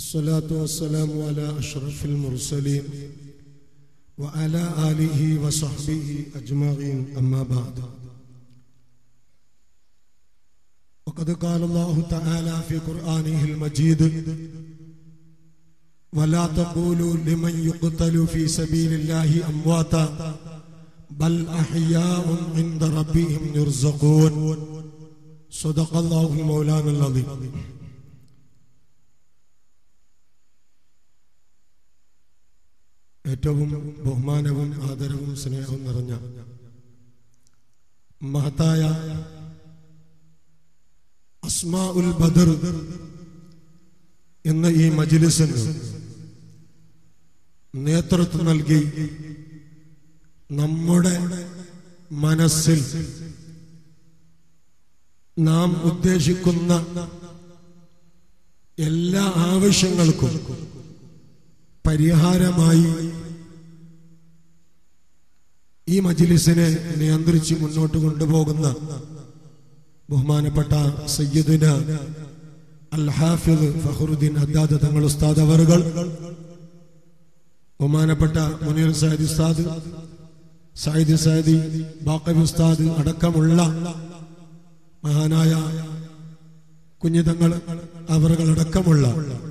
والصلاة والسلام على أشرف المرسلين وعلى آله وصحبه أجمعين أما بعد وقد قال الله تعالى في قرآنه المجيد ولا تقولوا لمن يقتل في سبيل الله أمواتا بل أحياء عند ربهم يرزقون صدق الله المولانا العظيم ഏറ്റവും ബഹുമാനവും ആദരവും സ്നേഹവും നിറഞ്ഞ മഹത്തായ അസ്മാ ഉൽ ബദർ എന്ന ഈ മജിലിസിന് നേതൃത്വം നൽകി നമ്മുടെ മനസ്സിൽ നാം ഉദ്ദേശിക്കുന്ന എല്ലാ ആവശ്യങ്ങൾക്കും പരിഹാരമായി ഈ മജിലിസിനെ നിയന്ത്രിച്ച് മുന്നോട്ട് കൊണ്ടുപോകുന്ന ബഹുമാനപ്പെട്ട സയ്യിദിന അൽ ഹാഫിദ് ഫഹറുദ്ദീൻ അദ്ദാദ് തങ്ങൾ ഉസ്താദ് അവറുകൾ ബഹുമാനപ്പെട്ട മുനീർ സാഹിദ് ഉസ്താദ് സായിദ് സാദി ബാക്കബ് ഉസ്താദ് അടക്കമുള്ള മഹാനായ കുഞ്ഞിതങ്ങൾ അവറുകൾ അടക്കമുള്ള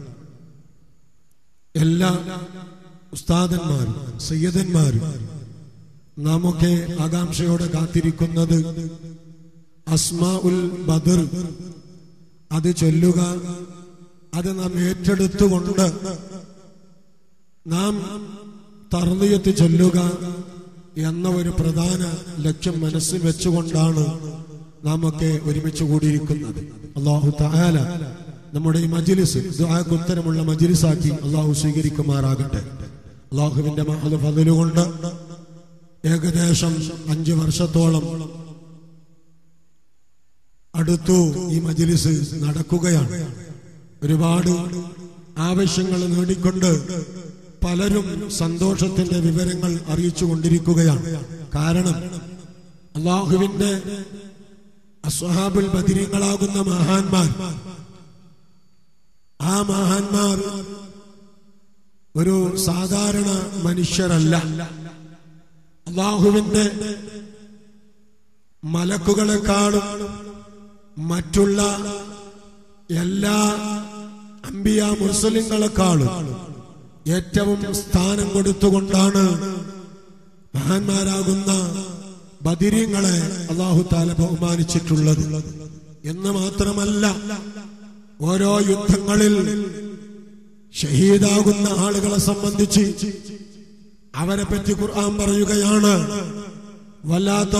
എല്ലാ ഉസ്താദന്മാരും സയ്യദന്മാരും നാമൊക്കെ ആകാംക്ഷയോടെ കാത്തിരിക്കുന്നത് അസ്മാ ഉൽ ബദർ അത് ചൊല്ലുക അത് നാം ഏറ്റെടുത്തുകൊണ്ട് നാം തർന്നിയത്ത് ചൊല്ലുക എന്ന ഒരു പ്രധാന ലക്ഷ്യം മനസ്സിൽ വെച്ചുകൊണ്ടാണ് നാം ഒക്കെ ഒരുമിച്ച് കൂടിയിരിക്കുന്നത് അള്ളാഹു താല നമ്മുടെ ഈ മജിലിസ് ദുആക്ക് ഉത്തരമുള്ള മജിലിസാക്കി അള്ളാഹു സ്വീകരിക്കുമാറാകട്ടെ അള്ളാഹുവിന്റെ മഹത് ഫതിലുകൊണ്ട് ഏകദേശം അഞ്ചു വർഷത്തോളം അടുത്തു ഈ മജിലിസ് നടക്കുകയാണ് ഒരുപാട് ആവശ്യങ്ങൾ നേടിക്കൊണ്ട് പലരും സന്തോഷത്തിന്റെ വിവരങ്ങൾ അറിയിച്ചു കൊണ്ടിരിക്കുകയാണ് കാരണം അള്ളാഹുവിന്റെ അസ്വഹാബുൽ ബദിരികളാകുന്ന മഹാന്മാർ ആ മഹാന്മാർ ഒരു സാധാരണ മനുഷ്യരല്ല അള്ളാഹുവിന്റെ മലക്കുകളെക്കാളും മറ്റുള്ള എല്ലാ അമ്പിയ മുസ്ലിങ്ങളെക്കാളും ഏറ്റവും സ്ഥാനം കൊടുത്തുകൊണ്ടാണ് മഹാന്മാരാകുന്ന ബദിര്യങ്ങളെ അള്ളാഹു താല ബഹുമാനിച്ചിട്ടുള്ളത് എന്ന് മാത്രമല്ല ഓരോ യുദ്ധങ്ങളിൽ ഷഹീദാകുന്ന ആളുകളെ സംബന്ധിച്ച് അവരെ പറ്റി ഖുർആൻ പറയുകയാണ് വല്ലാത്ത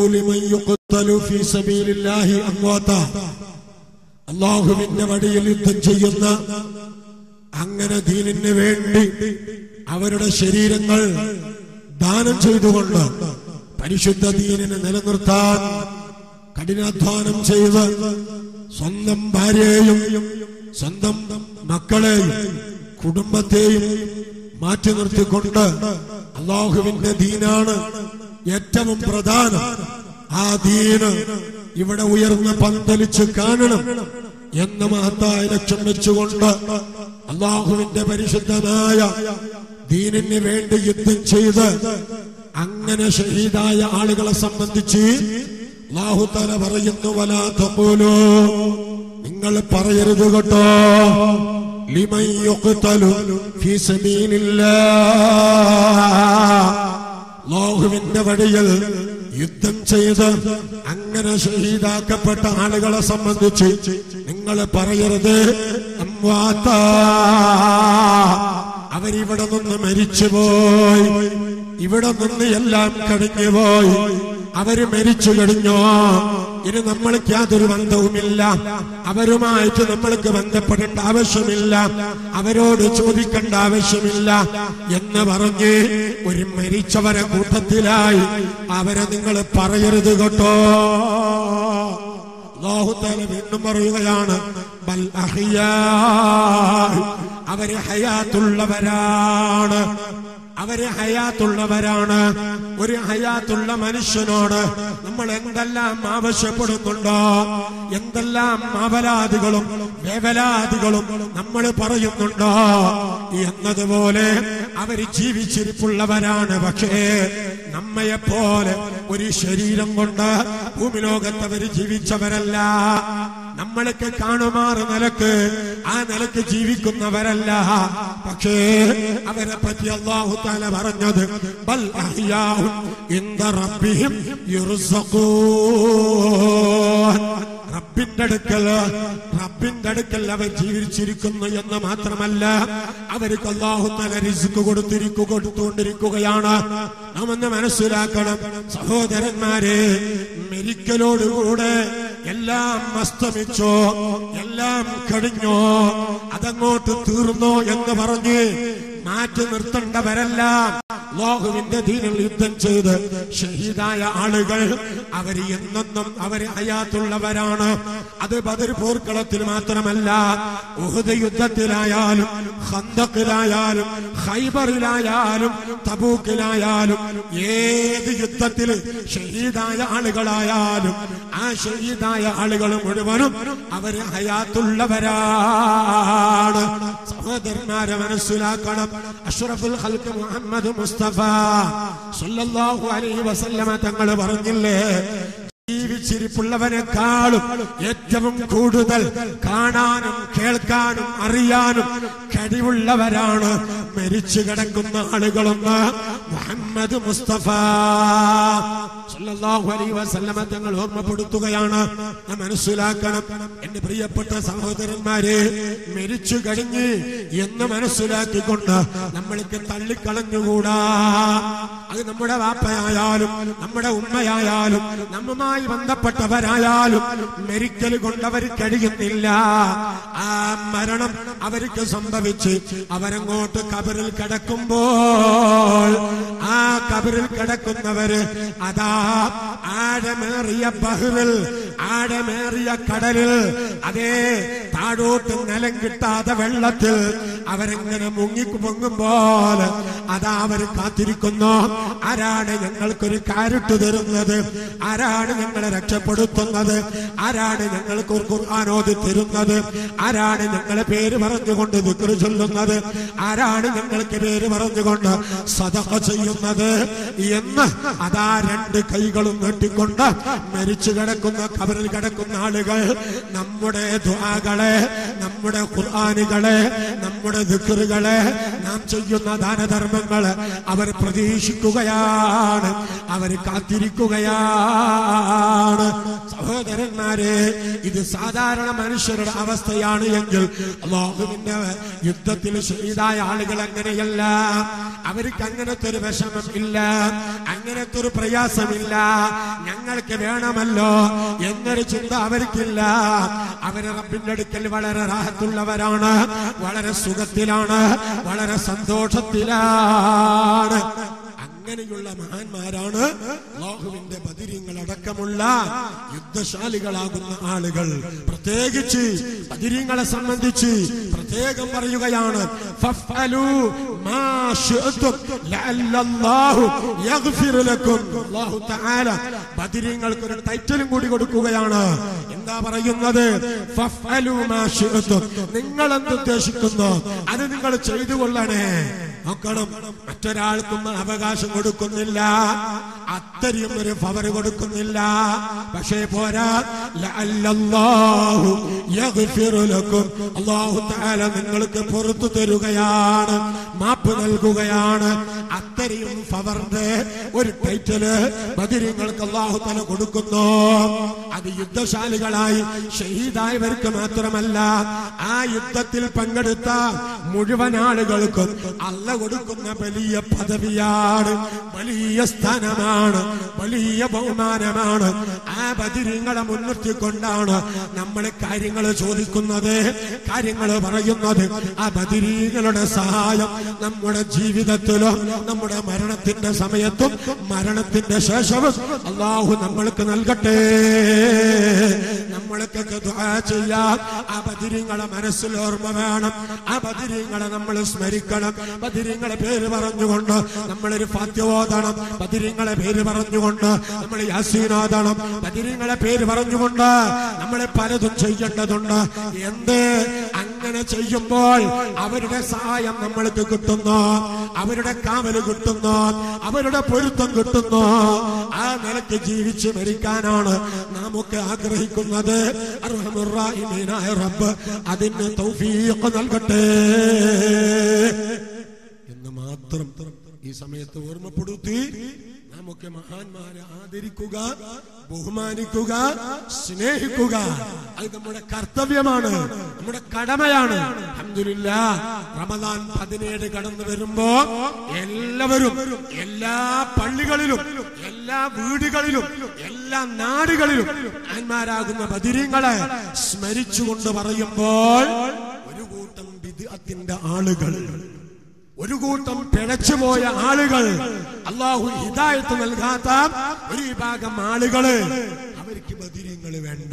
അള്ളാഹുവിന്റെ വടിയിൽ യുദ്ധം ചെയ്യുന്ന അങ്ങനെ ദീനിന് വേണ്ടി അവരുടെ ശരീരങ്ങൾ ദാനം ചെയ്തുകൊണ്ട് പരിശുദ്ധ ദീനിനെ നിലനിർത്താൻ കഠിനാധ്വാനം ചെയ്ത് സ്വന്തം ഭാര്യയെയും സ്വന്തം മക്കളെയും കുടുംബത്തെയും മാറ്റി നിർത്തിക്കൊണ്ട് അള്ളാഹുവിന്റെ ദീനാണ് ഏറ്റവും പ്രധാനം ആ ദീന് ഇവിടെ ഉയർന്ന് പന്തലിച്ച് കാണണം എന്ന മഹത്തായ ലക്ഷ്യം വെച്ചുകൊണ്ട് അള്ളാഹുവിന്റെ പരിശുദ്ധമായ ദീനിന് വേണ്ടി യുദ്ധം ചെയ്ത് അങ്ങനെ ഷഹീദായ ആളുകളെ സംബന്ധിച്ച് അള്ളാഹുത്തല പറയുന്നു വലാത്ത പോലോ നിങ്ങൾ പറയരുത് കേട്ടോ ലിമൻ യുഖ്തലു ഫീ അല്ലാഹുവിന്റെ വഴിയിൽ യുദ്ധം ചെയ്ത് അങ്ങനെ ഷഹീദാക്കപ്പെട്ട ആളുകളെ സംബന്ധിച്ച് നിങ്ങൾ പറയരുത് അമ്വാത്ത അവരിവിടെ നിന്ന് മരിച്ചുപോയി ഇവിടെ നിന്ന് എല്ലാം കഴിഞ്ഞുപോയി അവര് മരിച്ചു കഴിഞ്ഞോ ഇനി നമ്മൾക്ക് യാതൊരു ബന്ധവുമില്ല അവരുമായിട്ട് നമ്മൾക്ക് ബന്ധപ്പെടേണ്ട ആവശ്യമില്ല അവരോട് ചോദിക്കേണ്ട ആവശ്യമില്ല എന്ന് പറഞ്ഞ് ഒരു മരിച്ചവരെ കൂട്ടത്തിലായി അവരെ നിങ്ങൾ പറയരുത് കേട്ടോ ലോഹുത്താല വീണ്ടും പറയുകയാണ് ബൽ അഹിയാ അവര് ഹയാത്തുള്ളവരാണ് അവര് ഹയാത്തുള്ളവരാണ് ഒരു ഹയാത്തുള്ള മനുഷ്യനോട് നമ്മൾ എന്തെല്ലാം ആവശ്യപ്പെടുന്നുണ്ടോ എന്തെല്ലാം അപരാധികളും വേവലാദികളും നമ്മൾ പറയുന്നുണ്ടോ എന്നതുപോലെ അവര് ജീവിച്ചിരിപ്പുള്ളവരാണ് പക്ഷേ നമ്മയെപ്പോലെ ഒരു ശരീരം കൊണ്ട് ഭൂമിലോകത്ത് അവര് ജീവിച്ചവരല്ല നമ്മളൊക്കെ കാണുമാറ് നിലക്ക് ആ നിലക്ക് ജീവിക്കുന്നവരല്ല പക്ഷേ അവരെ പറ്റി അള്ളാഹു താല പറഞ്ഞത് ബൽ അഹ്യാഉൻ ഇൻദ റബ്ബിഹിം യുർസഖൂൻ റബ്ബിന്റെ അടുക്കൽ റബ്ബിന്റെ അടുക്കൽ അവർ ജീവിച്ചിരിക്കുന്നു എന്ന് മാത്രമല്ല അവർക്ക് അള്ളാഹു തല റിസ്ക് കൊടുത്തിരിക്കു കൊടുത്തുകൊണ്ടിരിക്കുകയാണ് നാം ഒന്ന് മനസ്സിലാക്കണം സഹോദരന്മാരെ മെരിക്കലോടുകൂടെ എല്ലാം അസ്തമിച്ചോ എല്ലാം കഴിഞ്ഞോ അതങ്ങോട്ട് തീർന്നോ എന്ന് പറഞ്ഞ് മാറ്റി നിർത്തേണ്ടവരെല്ലാം ലോഹുവിന്റെ ദീനിൽ യുദ്ധം ചെയ്ത് ഷഹീദായ ആളുകൾ അവര് എന്നെന്നും അവര് അയാത്തുള്ളവരാണ് അത് ബദർ പോർക്കളത്തിൽ മാത്രമല്ല ഉഹുദ് യുദ്ധത്തിലായാലും ഹന്തക്കിലായാലും ഹൈബറിലായാലും തബൂക്കിലായാലും ഏത് യുദ്ധത്തിൽ ഷഹീദായ ആളുകളായാലും ആ ഷഹീദായ ആളുകൾ മുഴുവനും അവര് ഹയാത്തുള്ളവരാണ് സഹോദരന്മാരെ മനസ്സിലാക്കണം അഷ്റഫുൽ ഖൽക്ക് മുഹമ്മദ് മുസ്തഫ സല്ലല്ലാഹു അലൈഹി വസല്ലമ തങ്ങൾ പറഞ്ഞില്ലേ ജീവിച്ചിരിപ്പുള്ളവനെക്കാളും ഏറ്റവും കൂടുതൽ കാണാനും കേൾക്കാനും അറിയാനും കഴിവുള്ളവരാണ് മരിച്ചു കിടക്കുന്ന ആളുകളൊന്ന് മുഹമ്മദ് മുസ്തഫ സല്ലല്ലാഹു അലൈഹി വസല്ലമ തങ്ങൾ ഓർമ്മപ്പെടുത്തുകയാണ് നാം മനസ്സിലാക്കണം എന്റെ പ്രിയപ്പെട്ട സഹോദരന്മാരെ മരിച്ചു കഴിഞ്ഞ് എന്ന് മനസ്സിലാക്കിക്കൊണ്ട് നമ്മൾക്ക് തള്ളിക്കളഞ്ഞുകൂടാ അത് നമ്മുടെ വാപ്പയായാലും നമ്മുടെ ഉമ്മയായാലും നമ്മുമായി ബന്ധപ്പെട്ടവരായാലും മെരിക്കൽ കൊണ്ടവർ കഴിയുന്നില്ല ആ മരണം അവർക്ക് സംഭവിച്ച് അവരങ്ങോട്ട് കബറിൽ കിടക്കുമ്പോൾ ആ കബറിൽ കിടക്കുന്നവര് അതാ ആഴമേറിയ ബഹ്റിൽ ആഴമേറിയ കടലിൽ അതേ താഴോട്ട് നിലം കിട്ടാതെ വെള്ളത്തിൽ അവരെങ്ങനെ മുങ്ങി പൊങ്ങുമ്പോൾ അതാ അവർ കാത്തിരിക്കുന്നു ആരാണ് ഞങ്ങൾക്കൊരു കാരിട്ട് തരുന്നത് ആരാണ് ഞങ്ങളെ രക്ഷപ്പെടുത്തുന്നത് ആരാണ് ഞങ്ങൾക്ക് ഒരു ഖുർആാനോദി തരുന്നത് ആരാണ് ഞങ്ങളെ പേര് പറഞ്ഞുകൊണ്ട് വിക്രി ചൊല്ലുന്നത് ആരാണ് ഞങ്ങൾക്ക് പേര് പറഞ്ഞുകൊണ്ട് സദക ചെയ്യുന്നത് എന്ന് അതാ രണ്ട് കൈകളും നീട്ടിക്കൊണ്ട് മരിച്ചു കിടക്കുന്ന കബറിൽ കിടക്കുന്ന ആളുകൾ നമ്മുടെ ദ്വാകളെ നമ്മുടെ ഖുർആാനുകളെ നമ്മുടെ ദിക്കറുകളെ നാം ചെയ്യുന്ന ദാനധർമ്മങ്ങള് അവർ പ്രതീക്ഷിക്കുകയാണ് അവർ കാത്തിരിക്കുകയാണ് സഹോദരന്മാരെ ഇത് സാധാരണ മനുഷ്യരുടെ അവസ്ഥയാണ് എങ്കിൽ അള്ളാഹുവിന്റെ യുദ്ധത്തിൽ ചെയ്തായ ആളുകൾ അങ്ങനെയല്ല അവർക്ക് അങ്ങനത്തെ ഒരു വിഷമം ഇല്ല അങ്ങനത്തെ ഒരു പ്രയാസമില്ല ഞങ്ങൾക്ക് വേണമല്ലോ എന്നൊരു ചിന്ത അവർക്കില്ല അവര് റബ്ബിന്റെ അടുക്കൽ വളരെ റാഹത്തുള്ളവരാണ് വളരെ സുഖത്തിലാണ് വളരെ സന്തോഷത്തിലാണ് അങ്ങനെയുള്ള മഹാന്മാരാണ് അള്ളാഹുവിന്റെ ബദിര്യങ്ങൾ അടക്കമുള്ള യുദ്ധശാലികളാകുന്ന ആളുകൾ പ്രത്യേകിച്ച് ബദിര്യങ്ങളെ സംബന്ധിച്ച് പ്രത്യേകം പറയുകയാണ് ഫഫ്അലൂ മാ ശിഅ്തും ലഅല്ലല്ലാഹു യഗ്ഫിറു ലക്കും അല്ലാഹു തആല ബദിര്യങ്ങൾക്ക് ഒരു ടൈറ്റിലും കൂടി കൊടുക്കുകയാണ് എന്താ പറയുന്നത് ഫഫ്അലൂ മാ ശിഅ്തും നിങ്ങൾ എന്ത് ഉദ്ദേശിക്കുന്നു അത് നിങ്ങൾ ചെയ്തു കൊള്ളണേ നോക്കണം മറ്റൊരാൾക്കും അവകാശം കൊടുക്കുന്നില്ല അത്രയും ഒരു പവർ കൊടുക്കുന്നില്ല പക്ഷേ പോരാ ലഅല്ലല്ലാഹു യഗ്ഫിറു ലക്കും അല്ലാഹു തആല നിങ്ങൾക്ക് പുറത്തു തരുകയാണ് മാപ്പ് നൽകുകയാണ് അത്രയും പവറിന്റെ ഒരു ടൈറ്റില് ബദിര്യങ്ങൾക്ക് അല്ലാഹു തആല കൊടുക്കുന്നു അത് യുദ്ധശാലികളായി ഷഹീദായവർക്ക് മാത്രമല്ല ആ യുദ്ധത്തിൽ പങ്കെടുത്ത മുഴുവൻ ആളുകൾക്കും അല്ല കൊടുക്കുന്ന വലിയ പദവിയാണ് വലിയ സ്ഥാനമാണ് സ്ഥാനമാണ് വലിയ ബഹുമാനമാണ് ആ ബദിരിങ്ങളെ മുൻനിർത്തിക്കൊണ്ടാണ് നമ്മൾ കാര്യങ്ങൾ ചോദിക്കുന്നത് കാര്യങ്ങൾ പറയുന്നത് ആ ബദിരീകളുടെ സഹായം നമ്മുടെ ജീവിതത്തിലും നമ്മുടെ മരണത്തിന്റെ സമയത്തും മരണത്തിന്റെ ശേഷവും അള്ളാഹു നമ്മൾക്ക് നൽകട്ടെ നമ്മൾക്കൊക്കെ ദുആ ചെയ്യാം ആ ബദിരിങ്ങളെ മനസ്സിൽ ഓർമ്മ വേണം ആ ബദിരിങ്ങളെ നമ്മൾ സ്മരിക്കണം ബദിരിങ്ങളെ പേര് പറഞ്ഞുകൊണ്ട് നമ്മളൊരു ഫാത്യ ഓതണം ബദിരിങ്ങളെ പേര് പറഞ്ഞുകൊണ്ട് നമ്മൾ യാസീനോദണം ബദിരിങ്ങളെ പേര് പറഞ്ഞുകൊണ്ട് നമ്മൾ പലതും ചെയ്യേണ്ടതുണ്ട് എന്ത് അങ്ങനെ ചെയ്യുമ്പോൾ അവരുടെ സഹായം നമ്മൾക്ക് കിട്ടുന്നു അവരുടെ കാവല് കിട്ടുന്നു അവരുടെ പൊരുത്തം കിട്ടുന്നു ആ നിലയ്ക്ക് ജീവിച്ച് മരിക്കാനാണ് നമുക്ക് ആഗ്രഹിക്കുന്നത് അർഹമുറാഹിമീനായ റബ്ബ് അതിന് തൗഫീഖ് നൽകട്ടെ എന്ന് മാത്രം ഈ സമയത്ത് ഓർമ്മപ്പെടുത്തി നമുക്ക് മഹാന്മാരെ ആദരിക്കുക ബഹുമാനിക്കുക സ്നേഹിക്കുക അത് നമ്മുടെ കർത്തവ്യമാണ് നമ്മുടെ കടമയാണ് അൽഹംദുലില്ലാ റമദാൻ പതിനേഴ് കടന്നു വരുമ്പോ എല്ലാവരും എല്ലാ പള്ളികളിലും എല്ലാ വീടുകളിലും എല്ലാ നാടുകളിലും ആന്മാരാകുന്ന ബദിരീങ്ങളെ സ്മരിച്ചുകൊണ്ട് പറയുമ്പോൾ ഒരു കൂട്ടം വിദ്യത്തിന്റെ ആളുകൾ ഒരു കൂട്ടം പിഴച്ചുപോയ ആളുകൾ അള്ളാഹു ഹിദായത്ത് നൽകാത്ത ഒരു വിഭാഗം ആളുകള് അവർക്ക് ബദിര്യങ്ങൾ വേണ്ട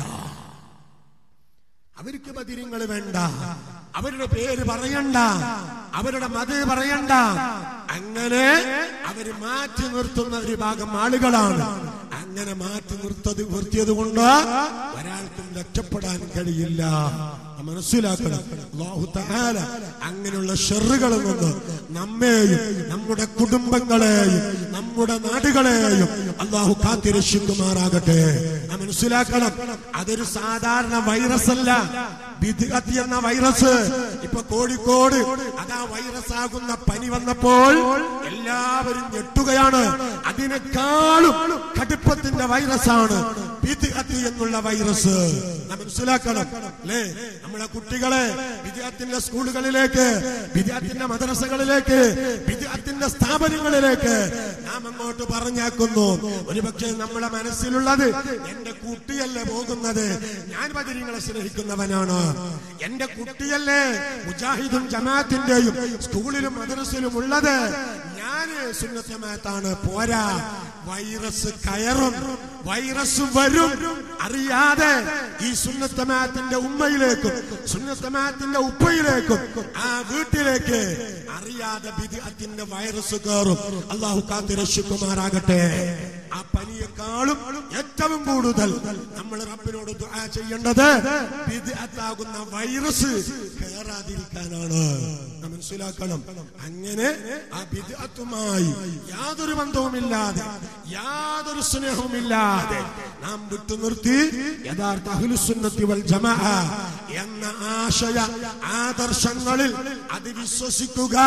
അവർക്ക് ബദിര്യങ്ങൾ വേണ്ട അവരുടെ പേര് പറയണ്ട അവരുടെ മത പറയണ്ട അങ്ങനെ അവര് മാറ്റി നിർത്തുന്ന ഒരു വിഭാഗം ആളുകളാണ് അങ്ങനെ മാറ്റി നിർത്തത് നിർത്തിയത് കൊണ്ട് ഒരാൾക്കും രക്ഷപ്പെടാൻ കഴിയില്ല മനസ്സിലാക്കണം അല്ലാഹു തആല അങ്ങനെയുള്ള ഷെറുകളിൽ നിന്ന് നമ്മെയും നമ്മുടെ കുടുംബങ്ങളെയും നമ്മുടെ നാടുകളെയും അള്ളാഹു കാത്തിരക്ഷിക്കുമാറാകട്ടെ നാം മനസ്സിലാക്കണം അതൊരു സാധാരണ വൈറസ് അല്ല ബിദ്അത്ത് എന്ന വൈറസ് ഇപ്പൊ കോഴിക്കോട് അതാ വൈറസ് ആകുന്ന പനി വന്നപ്പോൾ എല്ലാവരും ഞെട്ടുകയാണ് അതിനേക്കാളും കടുപ്പത്തിന്റെ വൈറസാണ് ബിദ്അത്ത് എന്നുള്ള വൈറസ് നാം മനസ്സിലാക്കണം അല്ലേ നമ്മളെ കുട്ടികളെ വിദ്യാർത്ഥിന്റെ സ്കൂളുകളിലേക്ക് വിദ്യാർത്ഥിന്റെ മദ്രസകളിലേക്ക് വിദ്യാർത്ഥിന്റെ സ്ഥാപനങ്ങളിലേക്ക് നാം അങ്ങോട്ട് പറഞ്ഞേക്കുന്നു ഒരുപക്ഷെ നമ്മുടെ മനസ്സിലുള്ളത് എന്റെ കുട്ടിയല്ലേ പോകുന്നത് ഞാൻ ബദിരിങ്ങളെ സ്നേഹിക്കുന്നവനാണ് എന്റെ കുട്ടിയല്ലേ മുജാഹിദും ജമാഅത്തിന്റെയും സ്കൂളിലും മദ്രസയിലും ഉള്ളത് ഞാന് സുന്നത്തമാത്താണ് പോരാ വൈറസ് കയറും വൈറസ് വരും അറിയാതെ ഈ സുന്നത്തമാത്തിന്റെ ഉമ്മയിലേക്കും സുന്നത്തമാത്തിന്റെ ഉപ്പയിലേക്കും ആ വീട്ടിലേക്ക് അറിയാതെ ബിദിഅത്തിന്റെ വൈറസ് കയറും അള്ളാഹു കാത്തി രക്ഷിക്കുമാറാകട്ടെ ആ പനിയെക്കാളും ഏറ്റവും കൂടുതൽ നമ്മൾ റബ്ബിനോട് ദുആ ചെയ്യേണ്ടത് ബിദ്അത്താകുന്ന വൈറസ് കയറാതിരിക്കാനാണ് നാം മനസ്സിലാക്കണം അങ്ങനെ ആ ബിദ്അത്തുമായി യാതൊരു ബന്ധവുമില്ലാതെ യാതൊരു സ്നേഹവുമില്ലാതെ നാം വിട്ടുനിർത്തി യഥാർത്ഥ അഹ്ലുസുന്നത്തി വൽ ജമാഅ എന്ന ആശയ ആദർശങ്ങളിൽ അത് വിശ്വസിക്കുക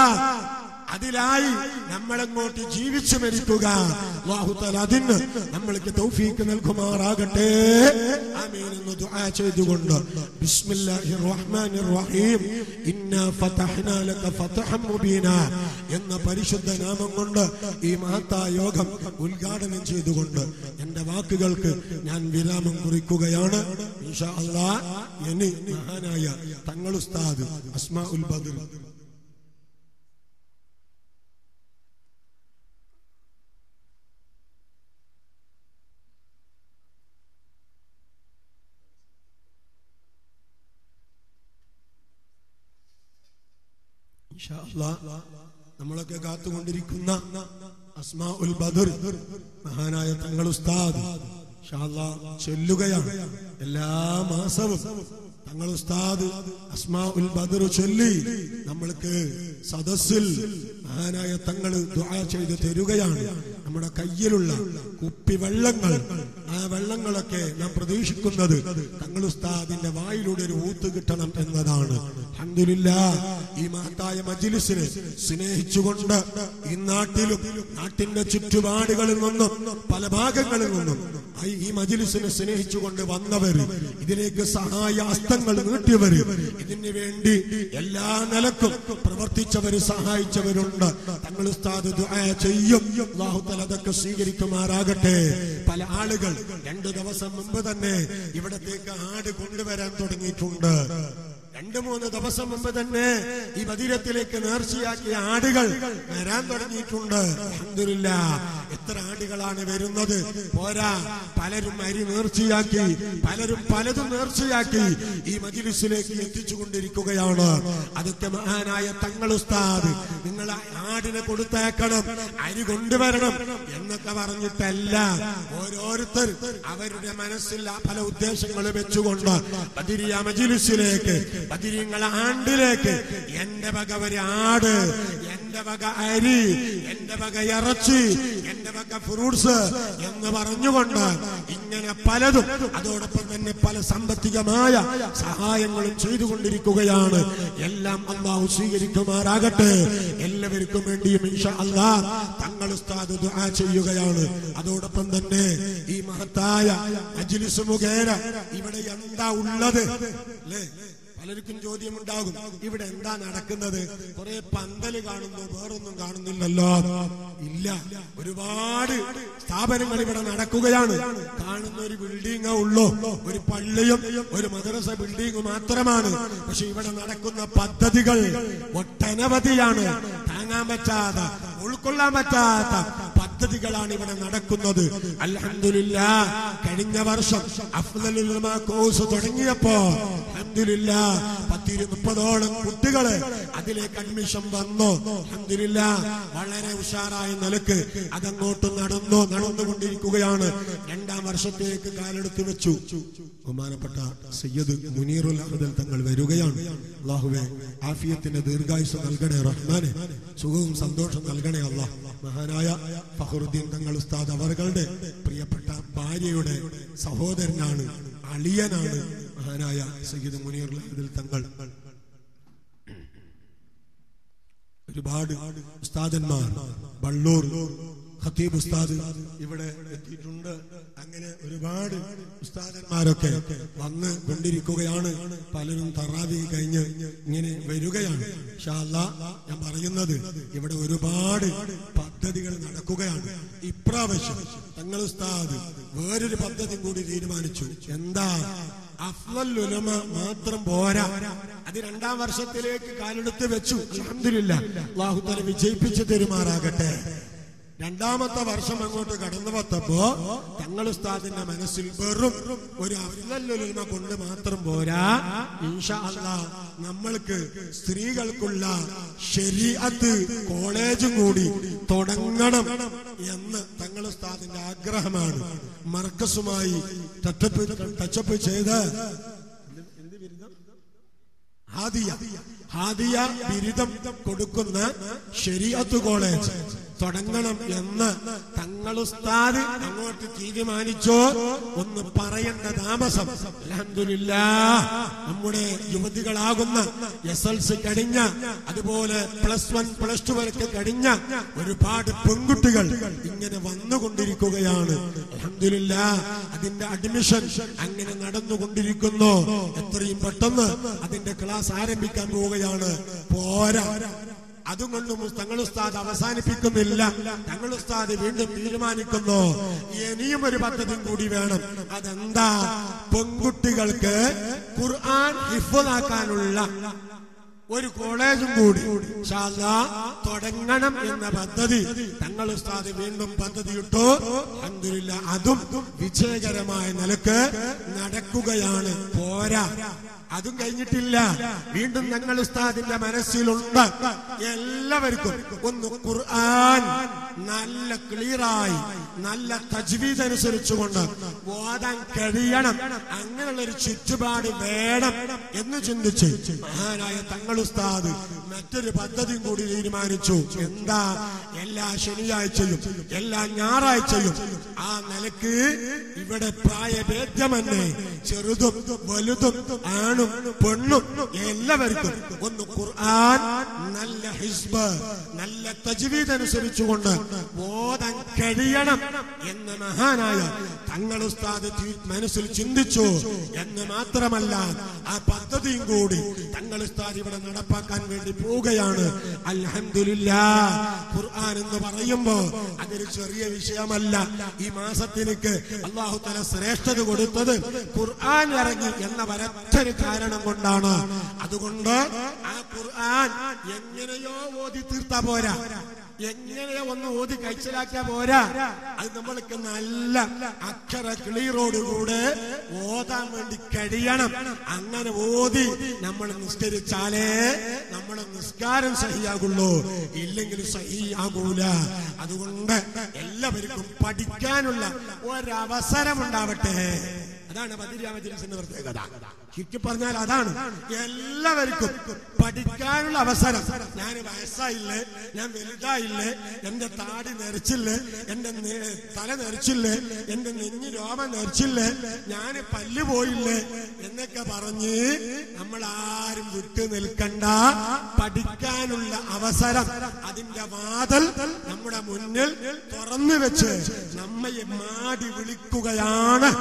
അതിലായി നമ്മളങ്ങോട്ട് ജീവിച്ചു മരിക്കുക അല്ലാഹുതആല അതിന് നമ്മൾക്ക് തൗഫീക്ക് നൽകുമാറാകട്ടെ ആമീൻ എന്ന് ദുആ ചെയ്തുകൊണ്ട് ബിസ്മില്ലാഹിർ റഹ്മാനിർ റഹീം ഇന്നാ ഫതഹ്നാ ലക ഫതഹൻ മുബീന എന്ന പരിശുദ്ധ നാമം കൊണ്ട് ഈ മഹത്തായ യോഗം ഉദ്ഘാടനം ചെയ്തുകൊണ്ട് എന്റെ വാക്കുകൾക്ക് ഞാൻ വിരാമം കുറിക്കുകയാണ് ഇൻഷാ അല്ലാഹ് ഇനി മഹാനായ തങ്ങൾ ഉസ്താദ് അസ്മാ ഉൽ ബദർ ഇൻഷാ അല്ലാഹ് നമ്മളൊക്കെ കാത്തുകൊണ്ടിരിക്കുന്ന അസ്മാ ഉൽ ബദർ മഹാനായ തങ്ങൾ ഉസ്താദ് ഇൻഷാ അല്ലാഹ് ചൊല്ലുകയാണ് എല്ലാ മാസവും തങ്ങൾ ഉസ്താദ് അസ്മാ ഉൽ ബദർ ചൊല്ലി നമ്മൾക്ക് സദസ്സിൽ മഹാനായ തങ്ങൾ ദുആ ചെയ്ത് തരുകയാണ് നമ്മുടെ കയ്യിലുള്ള കുപ്പി വെള്ളങ്ങൾ ആ വെള്ളങ്ങളൊക്കെ നാം പ്രതീക്ഷിക്കുന്നത് തങ്ങൾ ഉസ്താദിന്റെ വായിലൂടെ ഒരു ഊത്ത് കിട്ടണം എന്നതാണ് അൽഹംദുലില്ലാ ഈ മഹത്തായ മജിലിസിനെ സ്നേഹിച്ചുകൊണ്ട് ഈ നാട്ടിലും നാട്ടിന്റെ ചുറ്റുപാടുകളിൽ നിന്നും പല ഭാഗങ്ങളിൽ നിന്നും ഈ- ഈ മജിലിസിനെ സ്നേഹിച്ചുകൊണ്ട് വന്നവര് ഇതിലേക്ക് സഹായ ഹസ്തങ്ങൾ നീട്ടിയവര് ഇതിന് വേണ്ടി എല്ലാ നിലക്കും പ്രവർത്തിച്ചവര് സഹായിച്ചവരുണ്ട് തങ്ങൾ ഉസ്താദ് ദുആ ചെയ്യും അല്ലാഹു തആല അതൊക്കെ സ്വീകരിക്കുമാറാകട്ടെ പല ആളുകൾ രണ്ടു ദിവസം മുമ്പ് തന്നെ ഇവിടത്തേക്ക് ആട് കൊണ്ടുവരാൻ തുടങ്ങിയിട്ടുണ്ട് രണ്ടു മൂന്ന് ദിവസം മുമ്പ് തന്നെ ഈ മതിരത്തിലേക്ക് നേർച്ചയാക്കിയ ആടുകൾ വരാൻ തുടങ്ങിയിട്ടുണ്ട് അൽഹംദുലില്ലാ എത്ര ആടുകളാണ് വരുന്നത് പോരാ പലരും അരി നേർച്ചയാക്കി പലരും പലതും നേർച്ചയാക്കി ഈ മജിലിസിലേക്ക് എത്തിച്ചുകൊണ്ടിരിക്കുകയാണ് അതൊക്കെ മഹാനായ തങ്ങൾ ഉസ്താദ് നിങ്ങൾ ആ ആടിനെ കൊടുത്തേക്കണം അരി കൊണ്ടുവരണം എന്നൊക്കെ പറഞ്ഞിട്ടല്ല ഓരോരുത്തർ അവരുടെ മനസ്സിൽ ആ പല ഉദ്ദേശങ്ങൾ വെച്ചുകൊണ്ട് ബദിരിയ മജിലിസിലേക്ക് ബദിരിങ്ങളെ ആണ്ടിലേക്ക് എന്റെ വക ഒരു ആട് എന്റെ വക അരി എന്റെ വക ഇറച്ചി എന്റെ വക ഫ്രൂട്ട്സ് എന്ന് പറഞ്ഞുകൊണ്ട് ഇങ്ങനെ പലതും അതോടൊപ്പം തന്നെ പല സാമ്പത്തികമായ സഹായങ്ങളും ചെയ്തുകൊണ്ടിരിക്കുകയാണ് എല്ലാം അള്ളാഹു സ്വീകരിക്കുമാറാകട്ടെ എല്ലാവർക്കും വേണ്ടിയും ഇൻഷാ അല്ലാ തങ്ങൾ ഉസ്താദ് ദുആ ചെയ്യുകയാണ് അതോടൊപ്പം തന്നെ ഈ മഹത്തായ മജ്ലിസ് മുഖേന ഇവിടെ എന്താ ഉള്ളത് അല്ലേ പലർക്കും ചോദ്യമുണ്ടാകും ഇവിടെ എന്താ നടക്കുന്നത് കുറെ പന്തല് കാണുന്നു വേറൊന്നും കാണുന്നില്ലല്ലോ ഇല്ല ഒരുപാട് സ്ഥാപനങ്ങൾ ഇവിടെ നടക്കുകയാണ് കാണുന്ന ഒരു ബിൽഡിംഗ് ഉള്ളൂ ഒരു പള്ളിയും ഒരു മദ്രസ ബിൽഡിംഗ് മാത്രമാണ് പക്ഷെ ഇവിടെ നടക്കുന്ന പദ്ധതികൾ ഒട്ടനവധിയാണ് താങ്ങാൻ പറ്റാത്ത ഉൾക്കൊള്ളാൻ പറ്റാത്ത പദ്ധതികളാണ് ഇവിടെ നടക്കുന്നത് അൽഹംദുലില്ലാ കഴിഞ്ഞ വർഷം അഫ്ദലുൽ ഉലമാ കോഴ്സ് തുടങ്ങിയപ്പോ അൽഹംദുലില്ലാ പത്തിരു മുപ്പതോളം കുട്ടികള് അതിലേക്ക് അഡ്മിഷൻ വന്നു അൽഹംദുലില്ലാ വളരെ ഉഷാറായ നിലക്ക് അതങ്ങോട്ട് നടന്നു നടന്നുകൊണ്ടിരിക്കുകയാണ് രണ്ടാം വർഷത്തേക്ക് കാലെടുത്ത് വെച്ചു ബഹുമാനപ്പെട്ട സയ്യദ് മുനീറുൽ അഹദൽ തങ്ങൾ വരികയാണ് അള്ളാഹുവെ ആഫിയത്തിന്റെ ദീർഘായുസ് നൽകണേ റഹ്മാനെ സുഖവും സന്തോഷം നൽകണേ അള്ളാഹ് മഹാനായ ഫഹറുദ്ദീൻ തങ്ങൾ ഉസ്താദ് അവറുകളുടെ പ്രിയപ്പെട്ട ഭാര്യയുടെ സഹോദരനാണ് അളിയനാണ് മഹാനായ സയ്യിദ് മുനീർ അഹദൽ തങ്ങൾ ഒരുപാട് ഉസ്താദന്മാർ ബള്ളൂർ ഖത്തീബ് ഉസ്താദ് ഇവിടെ എത്തിയിട്ടുണ്ട് അങ്ങനെ ഒരുപാട് ഉസ്താദന്മാരൊക്കെ വന്ന് കൊണ്ടിരിക്കുകയാണ് പലരും തറാവി കഴിഞ്ഞ് ഇങ്ങനെ വരികയാണ് ഇൻഷാ അല്ലാ ഞാൻ പറയുന്നത് ഇവിടെ ഒരുപാട് പദ്ധതികൾ നടക്കുകയാണ് ഇപ്രാവശ്യം തങ്ങൾ ഉസ്താദ് വേറൊരു പദ്ധതി കൂടി തീരുമാനിച്ചു എന്താ അഫ്ലൽ ഉലമ മാത്രം പോരാ അത് രണ്ടാം വർഷത്തിലേക്ക് കാലെടുത്ത് വെച്ചു അൽഹംദുലില്ലാ അല്ലാഹു തആല വിജയിപ്പിച്ചു തരുമാറാകട്ടെ രണ്ടാമത്തെ വർഷം അങ്ങോട്ട് കടന്നു വന്നപ്പോ തങ്ങൾ ഉസ്താദിന്റെ മനസ്സിൽ വെറും ഒരു അഫ്ലലുലമ കൊണ്ട് മാത്രം പോരാ ഇൻഷാ അല്ലാ നമ്മൾക്ക് സ്ത്രീകൾക്കുള്ള ശരീഅത്ത് കോളേജും കൂടി തുടങ്ങണം എന്ന് തങ്ങൾ ഉസ്താദിന്റെ ആഗ്രഹമാണ് മർക്കസുമായി ടച്ചപ്പ് ടച്ചപ്പ് ചെയ്ത് ഹാദിയ ഹാദിയ ബിരുദം കൊടുക്കുന്ന ശരീഅത്ത് കോളേജ് തുടങ്ങണം എന്ന് തങ്ങളുസ്താദ് അങ്ങോട്ട് തീരുമാനിച്ചോ ഒന്ന് പറയേണ്ട താമസം അൽഹംദുലില്ലാ നമ്മുടെ യുവതികളാകുന്ന എസ് എൽ സി കഴിഞ്ഞ അതുപോലെ പ്ലസ് വൺ പ്ലസ് ടു വരെ കഴിഞ്ഞ ഒരുപാട് പെൺകുട്ടികൾ ഇങ്ങനെ വന്നുകൊണ്ടിരിക്കുകയാണ് അൽഹംദുലില്ലാ അതിന്റെ അഡ്മിഷൻ അങ്ങനെ നടന്നുകൊണ്ടിരിക്കുന്നു എത്രയും പെട്ടെന്ന് അതിന്റെ ക്ലാസ് ആരംഭിക്കാൻ പോവുകയാണ് പോരാ അതുകൊണ്ടും തങ്ങൾ ഉസ്താദ് അവസാനിപ്പിക്കുന്നില്ല തങ്ങൾ ഉസ്താദ് വീണ്ടും തീരുമാനിക്കുന്നു ഇനിയും ഒരു പദ്ധതി കൂടി വേണം അതെന്താ പെൺകുട്ടികൾക്ക് ഖുർആൻ ഹിഫാക്കാനുള്ള ഒരു കോളേജും കൂടി ഇൻഷാ അല്ലാ തുടങ്ങണം എന്ന പദ്ധതി തങ്ങൾ ഉസ്താദ് വീണ്ടും പദ്ധതിയിട്ടു അൽഹംദുലില്ലാ അതും വിജയകരമായ നിലക്ക് നടക്കുകയാണ് പോരാ അതും കഴിഞ്ഞിട്ടില്ല വീണ്ടും ഞങ്ങൾ ഉസ്താദിന്റെ മനസ്സിലുണ്ട് എല്ലാവർക്കും ഒന്ന് ഖുർആൻ നല്ല ക്ലിയറായി നല്ല തജ്വീദ് അനുസരിച്ചുകൊണ്ട് ഓതാൻ കഴിയണം അങ്ങനെയുള്ള ഒരു ചുറ്റുപാട് വേണം എന്ന് ചിന്തിച്ച് മഹാനായ തങ്ങൾ ഉസ്താദ് മറ്റൊരു പദ്ധതിയും കൂടി തീരുമാനിച്ചു എന്താ എല്ലാ ശനിയാഴ്ചയും എല്ലാ ഞായറാഴ്ചയും ആ നിലക്ക് ഇവിടെ പ്രായഭേദ്യമന്നെ ചെറുതും വലുതും ആണ് ആണും പെണ്ണും എല്ലാവർക്കും ഒന്ന് ഖുർആൻ നല്ല ഹിസ്ബ് നല്ല തജ്വീദ് അനുസരിച്ചുകൊണ്ട് ഓതാൻ കഴിയണം എന്ന് മഹാനായ തങ്ങൾ ഉസ്താദ് തി- മനസ്സിൽ ചിന്തിച്ചു എന്ന് മാത്രമല്ല ആ പദ്ധതിയും കൂടി തങ്ങൾ ഉസ്താദ് ഇവിടെ നടപ്പാക്കാൻ വേണ്ടി പോവുകയാണ് അൽഹംദുലില്ലാ ഖുർആൻ എന്ന് പറയുമ്പോ അതൊരു ചെറിയ വിഷയമല്ല ഈ മാസത്തിലേക്ക് അള്ളാഹു തല ശ്രേഷ്ഠത കൊടുത്തത് ഖുർആൻ ഇറങ്ങി എന്ന വരത്തൊരു കാരണം കൊണ്ടാണ് അതുകൊണ്ട് ആ ഖുർആൻ എങ്ങനെയോ ഓതി തീർത്താ പോരാ എങ്ങനെയോ ഒന്ന് ഓതി കഴിച്ചിലാക്കിയാ പോരാ അത് നമ്മൾക്ക് നല്ല അക്ഷര ക്ലിയറോടുകൂടെ ഓതാൻ വേണ്ടി കഴിയണം അങ്ങനെ ഓതി നമ്മൾ നിസ്കരിച്ചാലേ നമ്മുടെ നിസ്കാരം സഹിയാകുള്ളൂ ഇല്ലെങ്കിൽ സഹിയാകൂല അതുകൊണ്ട് എല്ലാവർക്കും പഠിക്കാനുള്ള ഒരവസരം ഉണ്ടാവട്ടെ അതാണ് ബദിരിയാമജിലിസിന്റെ പ്രത്യേകത ചുരുക്കി പറഞ്ഞാൽ അതാണ് എല്ലാവർക്കും പഠിക്കാനുള്ള അവസരം ഞാൻ വയസ്സായില്ലേ ഞാൻ വലുതായില്ലേ എന്റെ താടി നരച്ചില്ലേ എന്റെ നെ- തല നരച്ചില്ലേ എന്റെ നെഞ്ഞി രോമം നരച്ചില്ലേ ഞാൻ പല്ല് പോയില്ലേ എന്നൊക്കെ പറഞ്ഞ് നമ്മൾ ആരും വിട്ടു നിൽക്കണ്ട പഠിക്കാനുള്ള അവസരം അതിന്റെ വാതൽ നമ്മുടെ മുന്നിൽ തുറന്നു വെച്ച് നമ്മയെ മാടി വിളിക്കുകയാണ്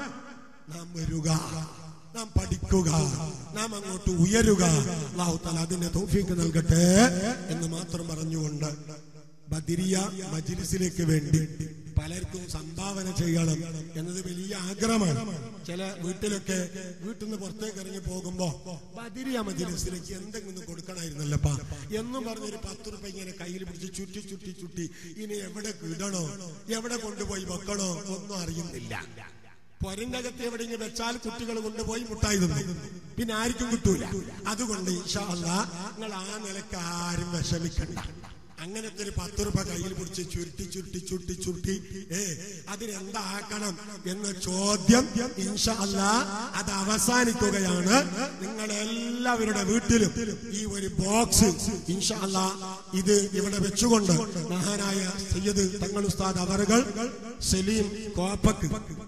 നാം വരിക നാം പഠിക്കുക നാം അങ്ങോട്ട് ഉയരുക അള്ളാഹു താല അതിന്റെ തൗഫീക്ക് നൽകട്ടെ എന്ന് മാത്രം പറഞ്ഞുകൊണ്ട് ബദിരിയ മജിലിസിലേക്ക് വേണ്ടി പലർക്കും സംഭാവന ചെയ്യണം എന്നത് വലിയ ആഗ്രഹമാണ് ചില വീട്ടിലൊക്കെ വീട്ടിൽ നിന്ന് പുറത്തേക്ക് ഇറങ്ങി പോകുമ്പോ ബദിരിയ മജിലിസിലേക്ക് എന്തെങ്കിലും കൊടുക്കണമായിരുന്നല്ലപ്പാ എന്നും പറഞ്ഞൊരു പത്ത് റുപ്യ ഇങ്ങനെ കയ്യിൽ പിടിച്ച് ചുറ്റി ചുറ്റി ചുറ്റി ഇനി എവിടെ ഇടണോ എവിടെ കൊണ്ടുപോയി വെക്കണോ ഒന്നും അറിയുന്നില്ല പൊരണ്ടകത്ത് എവിടെയെങ്കിലും വെച്ചാൽ കുട്ടികൾ കൊണ്ടുപോയി മുട്ടായി തിന്നു പിന്നെ ആർക്കും കിട്ടൂല അതുകൊണ്ട് ഇൻഷാ അല്ലാ നിങ്ങൾ ആ നിലക്ക് ആരും വിഷമിക്കണ്ട അങ്ങനത്തെ ഒരു പത്ത് രൂപ കയ്യിൽ പിടിച്ച് ചുരുട്ടി ചുരുട്ടി ചുരുട്ടി ചുരുട്ടി ഏ അതിനെന്താക്കണം എന്ന ചോദ്യം ഇൻഷാ അല്ലാ അത് അവസാനിക്കുകയാണ് നിങ്ങൾ എല്ലാവരുടെ വീട്ടിലും ഈ ഒരു ബോക്സ് ഇൻഷാ അല്ലാ ഇത് ഇവിടെ വെച്ചുകൊണ്ട് മഹാനായ സയ്യദ് തങ്ങൾ ഉസ്താദ് അവറുകൾ സലീം കോപ്പക്ക്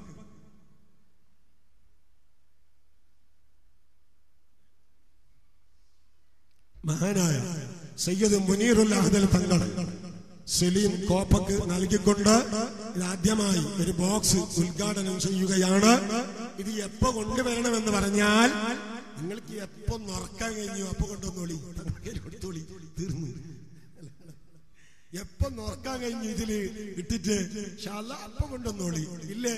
മഹാനായ സയ്യദ് മുനീറുൽ അഹദൽ തങ്ങൾ സലീം കോപ്പക്ക് നൽകിക്കൊണ്ട് ഇതാദ്യമായി ഒരു ബോക്സ് ഉദ്ഘാടനം ചെയ്യുകയാണ് ഇത് എപ്പോ കൊണ്ടുവരണമെന്ന് പറഞ്ഞാൽ നിങ്ങൾക്ക് എപ്പോ നോക്കാൻ കഴിഞ്ഞു അപ്പൊ കൊണ്ടുവന്നോളി കൊടുത്തോളി തീർന്നു എപ്പോ നോക്കാൻ കഴിഞ്ഞു ഇതില് ഇട്ടിട്ട് ഷാല്ല അപ്പൊ കൊണ്ടുവന്നോളി ഇല്ലേ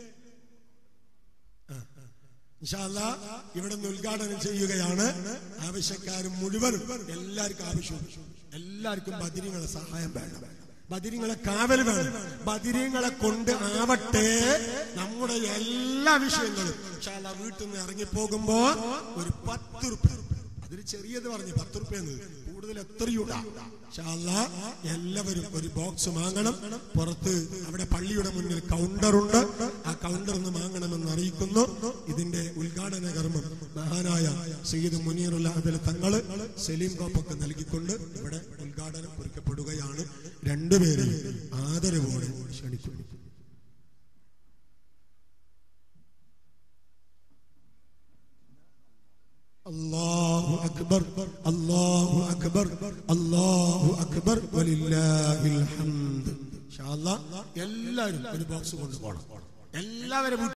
ഇൻഷാല്ല ഇവിടെ നിന്ന് ഉദ്ഘാടനം ചെയ്യുകയാണ് ആവശ്യക്കാരും മുഴുവനും എല്ലാവർക്കും ആവശ്യം എല്ലാവർക്കും ബദിരിങ്ങളെ സഹായം വേണം ബദിരിങ്ങളെ കാവൽ വേണം ബദിരിങ്ങളെ കൊണ്ട് ആവട്ടെ നമ്മുടെ എല്ലാ വിഷയങ്ങളും ഇൻഷാല്ല വീട്ടിൽ നിന്ന് ഇറങ്ങിപ്പോകുമ്പോ ഒരു പത്ത് റുപ്യ അതിൽ ചെറിയത് പറഞ്ഞു പത്ത് റുപ്യ കൂടുതൽ എത്രയൂടാ എല്ലാവരും ഒരു ബോക്സ് വാങ്ങണം പുറത്ത് അവിടെ പള്ളിയുടെ മുന്നിൽ കൗണ്ടറുണ്ട് ആ കൗണ്ടറിൽ നിന്ന് വാങ്ങണമെന്ന് അറിയിക്കുന്നു ഇതിന്റെ ഉദ്ഘാടന കർമ്മം മഹാനായ സയ്യിദ് മുനീറുൽ അഹദൽ തങ്ങള് സലീം കോപ്പൊക്കെ നൽകിക്കൊണ്ട് ഇവിടെ ഉദ്ഘാടനം കുറിക്കപ്പെടുകയാണ് രണ്ടുപേരെയും ആദരവോടെ ക്ഷണിക്കുന്നു الله أكبر الله أكبر الله أكبر ولله الحمد إن شاء الله എല്ലാവരും ഒരു ബോക്സ് കൊണ്ടുപോകണം എല്ലാവരും